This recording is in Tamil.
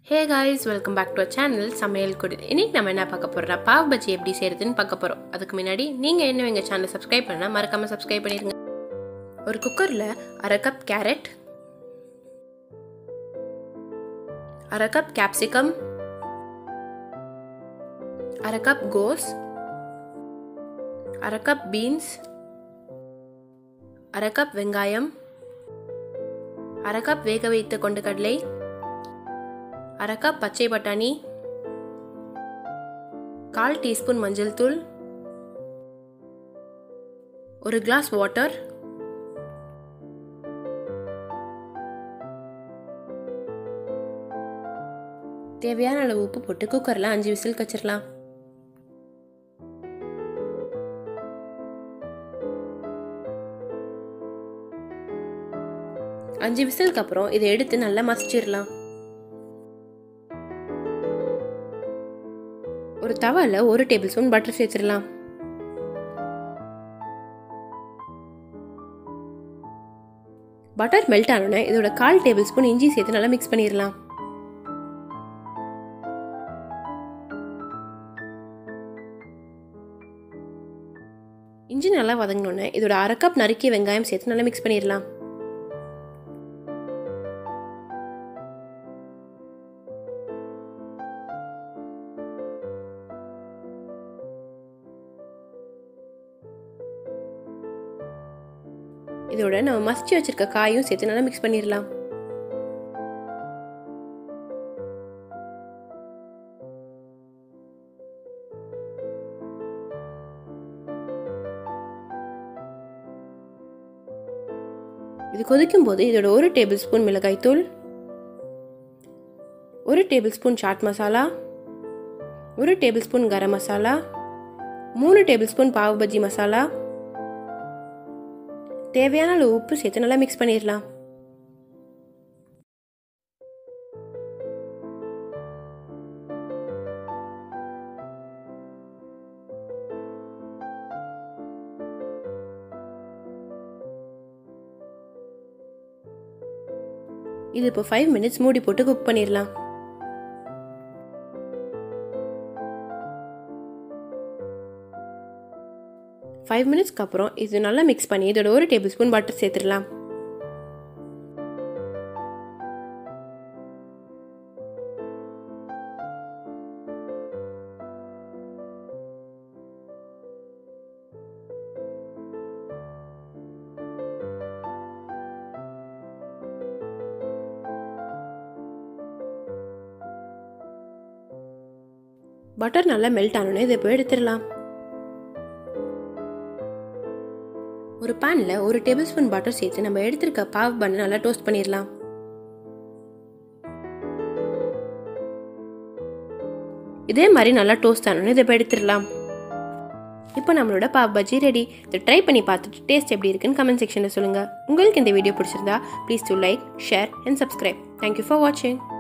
hey guys welcome back to channel சமையல் குடி இன்னைக்கு நம்ம என்ன பார்க்க போறோம் பாவ் பஜ்ஜி எப்படி செய்யறதுன்னு பார்க்க போறோம் அதுக்கு முன்னாடி நீங்க என்ன எங்க சேனலை சப்ஸ்கிரைப் பண்ணா மறக்காம சப்ஸ்கிரைப் பண்ணிருங்க ஒரு குக்கர்ல அரை கப் கேரட் அரை கப் கேப்சிகம் அரை கப் கோஸ் அரை கப் பீன்ஸ் அரை கப் வெங்காயம் அரை கப் வேக வைத்த கொண்டு கடலை அரை கப் பச்சை பட்டாணி கால் டீஸ்பூன் மஞ்சள் தூள் ஒரு கிளாஸ் வாட்டர் தேவையான அளவு உப்பு போட்டு குக்கரில் அஞ்சு விசில் வச்சிடலாம் அஞ்சு விசிலுக்கு அப்புறம் இதை எடுத்து நல்லா மசிச்சிடலாம் ஒரு தவால ஒரு டேபிள் ஸ்பூன் பட்டர் சேர்த்துடலாம் பட்டர் மெல்ட் ஆனோடனே இதோட கால் டேபிள் ஸ்பூன் இஞ்சி சேர்த்து நல்லா மிக்ஸ் பண்ணிடலாம் இஞ்சி நல்லா வதங்கினோடனே இதோட அரை கப் நறுக்கிய வெங்காயம் சேர்த்து நல்லா மிக்ஸ் பண்ணிடலாம் இதோட நம்ம மசிச்சு வச்சிருக்க காயும் சேர்த்து நல்லா மிக்ஸ் பண்ணிடலாம் இது கொதிக்கும் போது இதோட ஒரு டேபிள் ஸ்பூன் மிளகாய் தூள் ஒரு டேபிள் ஸ்பூன் சாட் மசாலா ஒரு டேபிள் ஸ்பூன் கரம் மசாலா மூணு டேபிள் ஸ்பூன் பாவு பஜ்ஜி மசாலா தேவையான அளவு உப்பு சேர்த்து நல்லா மிக்ஸ் பண்ணிடலாம் இது இப்போ ஃபைவ் மினிட்ஸ் மூடி போட்டு குக் பண்ணிடலாம் ஃபைவ் மினிட்ஸ்க்கு அப்புறம் இது நல்லா மிக்ஸ் பண்ணி இதோட ஒரு டேபிள் ஸ்பூன் பட்டர் சேர்த்துடலாம் பட்டர் நல்லா மெல்ட் ஆனோடனே இதை இப்போ எடுத்துடலாம் ஒரு பேனில் ஒரு டேபிள் ஸ்பூன் பட்டர் சேர்த்து நம்ம எடுத்திருக்க பாவ் பண்ண நல்லா டோஸ்ட் பண்ணிடலாம் இதே மாதிரி நல்லா டோஸ்ட் ஆனோன்னு இதை எடுத்துடலாம் இப்போ நம்மளோட பாவ் பஜ்ஜி ரெடி இதை ட்ரை பண்ணி பார்த்துட்டு டேஸ்ட் எப்படி இருக்குன்னு கமெண்ட் செக்ஷனில் சொல்லுங்கள் உங்களுக்கு இந்த வீடியோ பிடிச்சிருந்தா please do like share and subscribe thank you for வாட்சிங்